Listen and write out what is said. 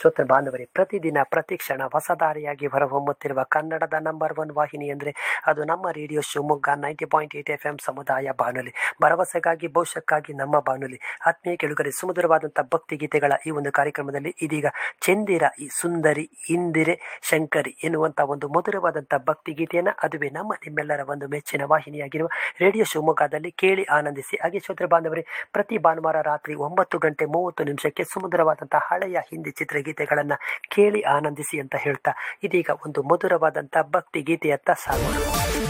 ಶ್ರೋತೃ ಬಾಂಧವರೇ ಪ್ರತಿದಿನ ಪ್ರತಿ ಕ್ಷಣ ಹೊಸ ದಾರಿಯಾಗಿ ಹೊರಹೊಮ್ಮುತ್ತಿರುವ ಕನ್ನಡದ ನಂಬರ್ ಒನ್ ವಾಹಿನಿ ಅಂದರೆ ಅದು ನಮ್ಮ radio Shivamogga ninety point eight F M ಸಮುದಾಯ ಬಾನುಲಿ ಭರವಸೆಗಾಗಿ ಭವಿಷ್ಯಕ್ಕಾಗಿ ನಮ್ಮ ಬಾನುಲಿ ಆತ್ಮೀಯ ಕೆಳುಗರೆ ಸುಮಧುರವಾದಂಥ ಭಕ್ತಿ ಗೀತೆಗಳ ಈ ಒಂದು ಕಾರ್ಯಕ್ರಮದಲ್ಲಿ ಇದೀಗ ಚಂದಿರ ಈ ಸುಂದರಿ ಇಂದಿರೆ ಶಂಕರಿ ಎನ್ನುವಂಥ ಒಂದು ಮಧುರವಾದಂಥ ಭಕ್ತಿ ಗೀತೆಯನ್ನು ಅದುವೇ ನಮ್ಮ ನಿಮ್ಮೆಲ್ಲರ ಒಂದು ಮೆಚ್ಚಿನ ವಾಹಿನಿಯಾಗಿರುವ ರೇಡಿಯೋ ಶಿವಮೊಗ್ಗದಲ್ಲಿ ಕೇಳಿ ಆನಂದಿಸಿ ಹಾಗೆ ಶ್ರೋತೃ ಬಾಂಧವರೇ ಪ್ರತಿ ಭಾನುವಾರ ರಾತ್ರಿ ಒಂಬತ್ತು ಗಂಟೆ ಮೂವತ್ತು ನಿಮಿಷಕ್ಕೆ ಸುಮಧುರವಾದಂಥ ಹಳೆಯ ಹಿಂದಿ ಚಿತ್ರಗೀತೆಗಳನ್ನು ಕೇಳಿ ಆನಂದಿಸಿ ಅಂತ ಹೇಳ್ತಾ ಇದೀಗ ಒಂದು ಮಧುರವಾದಂಥ ಭಕ್ತಿ ಗೀತೆಯತ್ತ ಸಾಗೋಣ